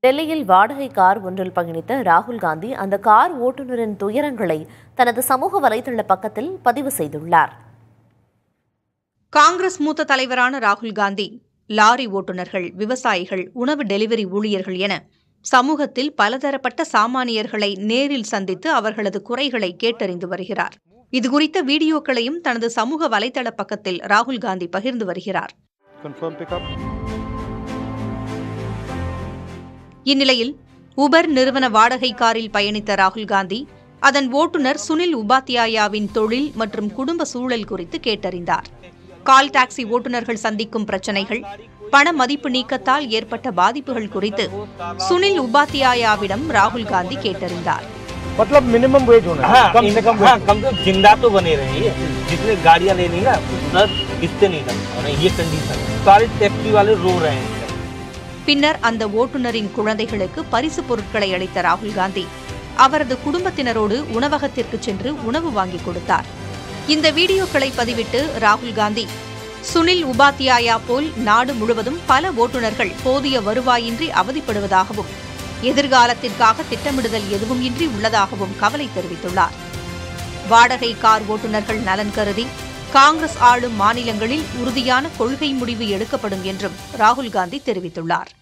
டெல்லியில் வாடகை கார் ஒன்றில் பயணித்த ராகுல் காந்தி அந்த கார் ஓட்டுநரின் துயரங்களை தனது சமூக வலைதள பக்கத்தில் பதிவு செய்துள்ளார் காங்கிரஸ் மூத்த தலைவரான ராகுல் காந்தி லாரி ஓட்டுநர்கள் விவசாயிகள் உணவு டெலிவரி ஊழியர்கள் என சமூகத்தில் பலதரப்பட்ட சாமானியர்களை நேரில் சந்தித்து அவர்களது குறைகளை கேட்டறிந்து வருகிறார் இதுகுறித்த வீடியோக்களையும் தனது சமூக வலைதள பக்கத்தில் ராகுல் காந்தி பகிர்ந்து வருகிறார் confirm pickup இந்நிலையில் உபர் நிறுவன வாடகை காரில் பயணித்த ராகுல் காந்தி அதன் ஓட்டுநர் சுனில் உபாத்யாயாவின் தொழில் மற்றும் குடும்ப சூழல் குறித்து கேட்டறிந்தார் கால் டாக்ஸி ஓட்டுநர்கள் சந்திக்கும் பிரச்சனைகள் பண மதிப்பு நீக்கத்தால் ஏற்பட்ட பாதிப்புகள் குறித்து சுனில் உபாத்யாயாவிடம் ராகுல் காந்தி கேட்டறிந்தார் मतलब मिनिमम वेज होना है हाँ कम से कम हाँ कम से कम जिंदा तो बने रहिए जितने गाड़ियां लेनी ना उतना किस्तें नहीं लगता ये कंडीशन है सारे टैक्सी वाले रो रहे हैं பின்னர் அந்த ஓட்டுநரின் குழந்தைகளுக்கு பரிசு பொருட்களை அளித்த ராகுல் காந்தி அவரது குடும்பத்தினரோடு உணவகத்திற்கு சென்று உணவு வாங்கிக் கொடுத்தார் இந்த வீடியோக்களை பதிவிட்டு ராகுல் காந்தி சுனில் உபாத்யாயா போல் நாடு முழுவதும் பல ஓட்டுநர்கள் போதிய வருவாயின்றி அவதிப்படுவதாகவும் எதிர்காலத்திற்காக திட்டமிடுதல் எதுவும் இன்றி உள்ளதாகவும் கவலை தெரிவித்துள்ளார் வாடகை கார் ஓட்டுநர்கள் நலன் கருதி காங்கிரஸ் ஆளும் மாநிலங்களில் உறுதியான கொள்கை முடிவு எடுக்கப்படும் என்றும் ராகுல் காந்தி தெரிவித்துள்ளார்